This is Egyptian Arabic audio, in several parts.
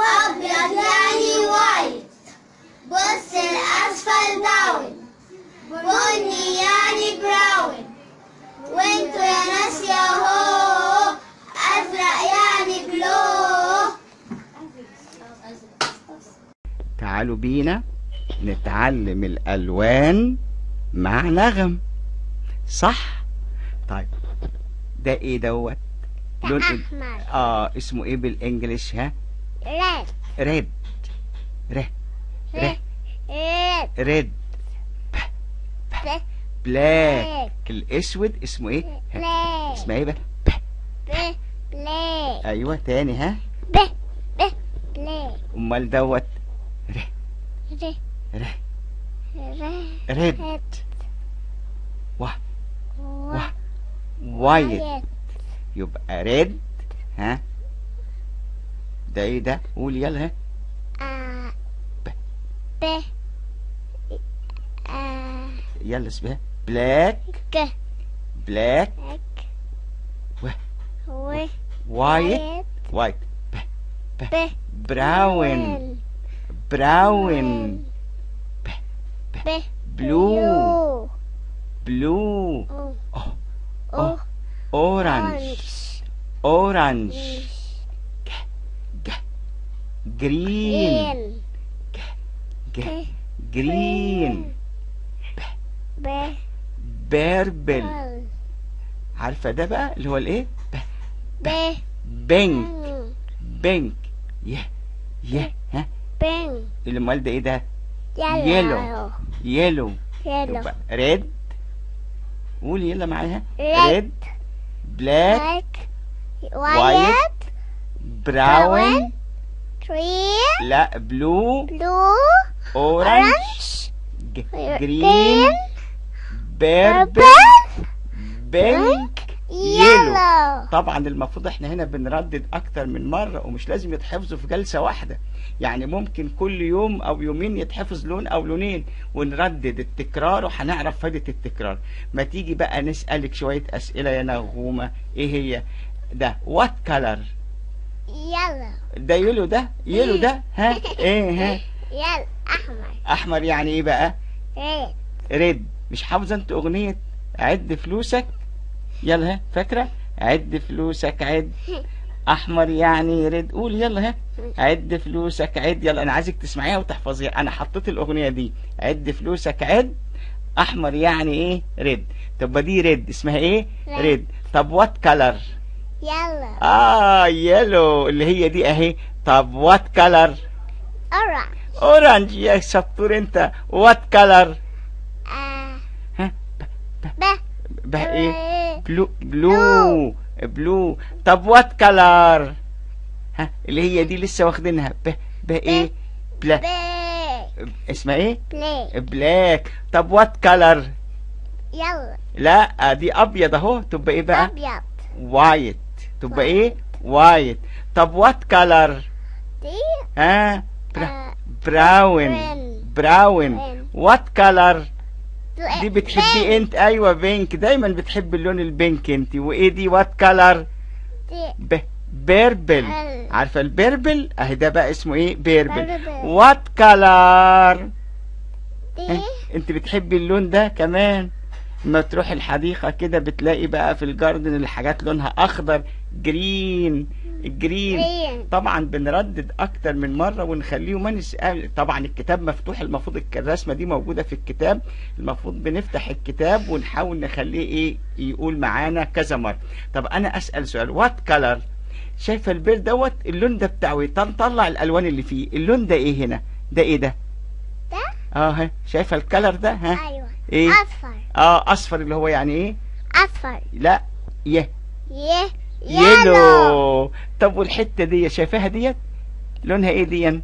أبيض يعني وايت بص الأسفل داون بني يعني براون وانتوا يا ناس يا هو أزرق يعني بلو تعالوا بينا نتعلم الألوان مع نغم صح طيب ده ايه دوت لون إيه؟ أحمر اه اسمه ايه بالانجلش ها ريد ريد ره ره ريد ريد بلاك الاسود اسمه ايه ها. بلاك اسمها ايه بقى ب. بلاك ايوه تاني ها ب ب بلاك امال دوت ره ر ره ر ريد ريد واه و واه وايت وايت يبقى ريد ها ده ايه ده قول يلا ها آه ب. ب آه يلا اسمها بلاك ك بلاك و و و وايت وايت ب ب براون براون ب بلو بلو أو أوه. أو اورانج اورانج جرين جرين جرين ب بيربل عارفه ده بقى اللي هو الايه ب بينك بينك يه يه ها بين اللي امال ده ايه ده يلا يلو يلو يلو يبقى ريد قولي يلا معايا Red. ريد بلاك بلاك وايت وايت براون green لا بلو blue اورانج orange جرين بيربل purple بينك يلو yellow طبعا المفروض احنا هنا بنردد اكتر من مرة ومش لازم يتحفظوا في جلسة واحدة يعني ممكن كل يوم او يومين يتحفظ لون او لونين ونردد التكرار وهنعرف فايدة التكرار ما تيجي بقى نسألك شوية اسئلة يا نغومة ايه هي ده وات كلر yellow ده يلو ده يلو ده ها ايه ها يلا أحمر احمر يعني ايه بقى red ريد مش حافظه انت اغنيه عد فلوسك يلا ها فاكره عد فلوسك عد احمر يعني ريد قول يلا ها عد فلوسك عد يلا انا عايزك تسمعيها وتحفظيها انا حطيت الاغنيه دي عد فلوسك عد احمر يعني ايه ريد طب دي ريد اسمها ايه Red. ريد طب وات كلر yellow اه يلو اللي هي دي اهي طب وات كلر orange اورانج يا شطور انت وات كلر آه ها ب بقى ايه red بلو بلو بلو طب وات كلر ها اللي هي دي لسه واخدينها ب ب ايه بلا black اسمها ايه black بلاك طب وات كلر yellow لا دي ابيض اهو تبقى ايه بقى أبيض وايت تبقى ايه وايت طب وات كلر دي ها برا آه براون brown. براون brown. وات كلر black. دي بتحبي انت ايوه بينك دايما بتحب اللون البينك انت وايه دي وات كلر دي ب... بيربل حلو. عارفه البيربل اهي ده بقى اسمه ايه بيربل بيربل. وات كلر دي انت بتحبي اللون ده كمان ما تروح الحديقة كده بتلاقي بقى في الجاردن الحاجات لونها اخضر جرين جرين green طبعا بنردد اكتر من مرة ونخليه ما نسأل طبعا الكتاب مفتوح المفروض الك- الرسمة دي موجودة في الكتاب المفروض بنفتح الكتاب ونحاول نخليه ايه يقول معانا كذا مرة طب انا اسأل سؤال وات كلر شايفة البير دوت اللون ده بتاعه ايه طن- طلع الالوان اللي فيه اللون ده ايه هنا ده ايه ده ده اه ها شايفة الكلر ده ها أيوة ايه أصفر اه اصفر اللي هو يعني ايه أصفر لا يه يه يلو طب والحته دي شايفاها ديت لونها ايه دي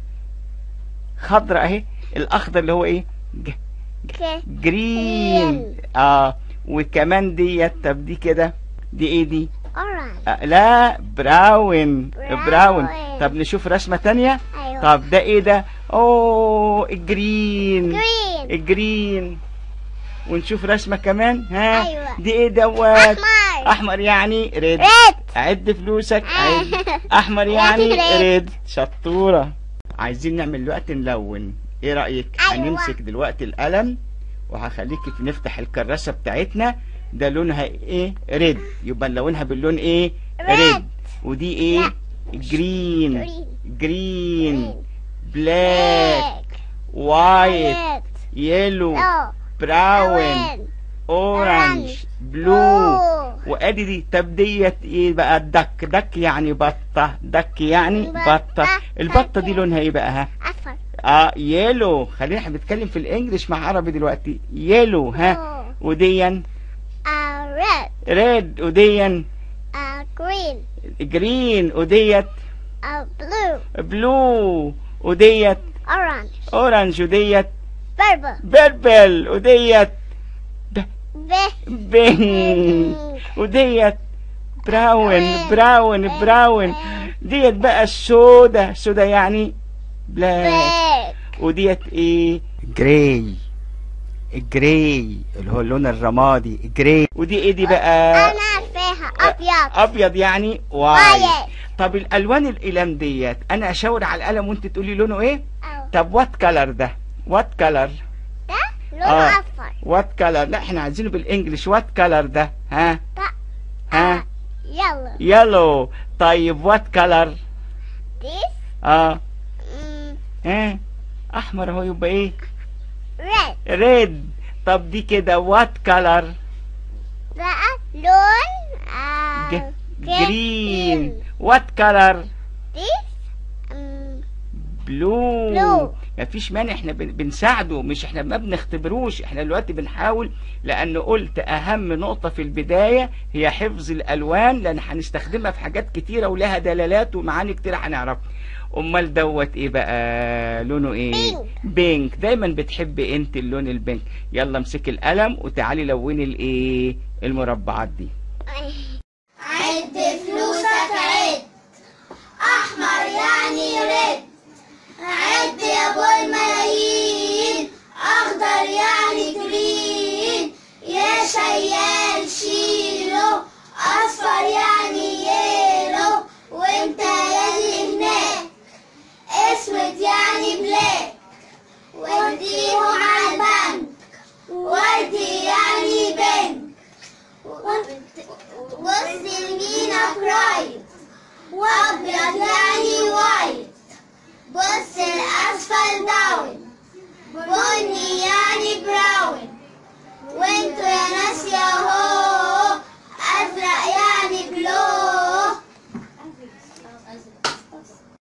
خضرا اهي الاخضر اللي هو ايه ج- ك- جرين اه وكمان ديت طب دي كده دي ايه دي orange آه لا براون براون. براون طب نشوف رسمه تانية أيوة طب ده ايه ده اوه الجرين green الجرين ونشوف رسمه كمان ها أيوة. دي ايه دوت أحمر أحمر احمر يعني ريد ريد عد فلوسك عد احمر يعني ريد. ريد شطوره عايزين نعمل دلوقتي نلون ايه رايك أيوة. هنمسك دلوقتي القلم وهخليكي في- نفتح الكراسه بتاعتنا ده لونها ايه ريد يبقى نلونها باللون ايه ريد. ودي ايه لا. جرين جرين. جرين بلاك وايت وايت يلو أو براون اورنج أورنج. بلو بلو. وادي دي طب ديت ايه بقى الدك دك يعني بطه دك يعني بطة. بطه البطه دي لونها ايه بقى ها أصفر اه يلو خلينا احنا بنتكلم في الانجليش مع عربي دلوقتي يلو ها أوه. وديا آه، ريد ريد وديا آه، جرين جرين وديت آه، بلو بلو وديت أورانج اورنج وديت بيربل بيربل وديت ب بينك وديت براون براون براون ديت بقى السودا سودا يعني بلاك بلاك وديت ايه جراي جراي اللي هو اللون الرمادي جراي ودي ايه دي بقى أنا عارفاها أبيض ابيض يعني وايت وايت طب الالوان الاقلام ديت انا اشاور على القلم وانت تقولي لونه ايه أو طب وات كلر ده وات كلر ده لونه آه. أصفر وات كلر لا احنا عايزينه بالانجلش وات كلر ده ها ده ها يلا يلو طيب وات كلر this اه mm, ها احمر اهو يبقى ايه red ريد طب دي كده وات كلر ده لون آه جرين وات كلر this mm, بلو Blue. مفيش مانع احنا بن- بنساعده مش احنا ما بنختبروش احنا دلوقتي بنحاول لان قلت اهم نقطة في البداية هي حفظ الالوان لان هنستخدمها في حاجات كتيرة ولها دلالات ومعاني كتيرة هنعرفها امال دوت ايه بقى لونه ايه بينك. بينك دايما بتحبي انت اللون البينك يلا امسكي القلم وتعالي لوني الايه المربعات دي عد فلوسك عد احمر يعني رد عد يا ابو الملايين اخضر يعني جرين يا شيال شيله اصفر يعني يلو وانت ياللي هناك اسود يعني بلاك وديهم على البنك وردي يعني بنك بص يمينك رايت وابيض يعني وايت بص الاسفل داون بني يعني براون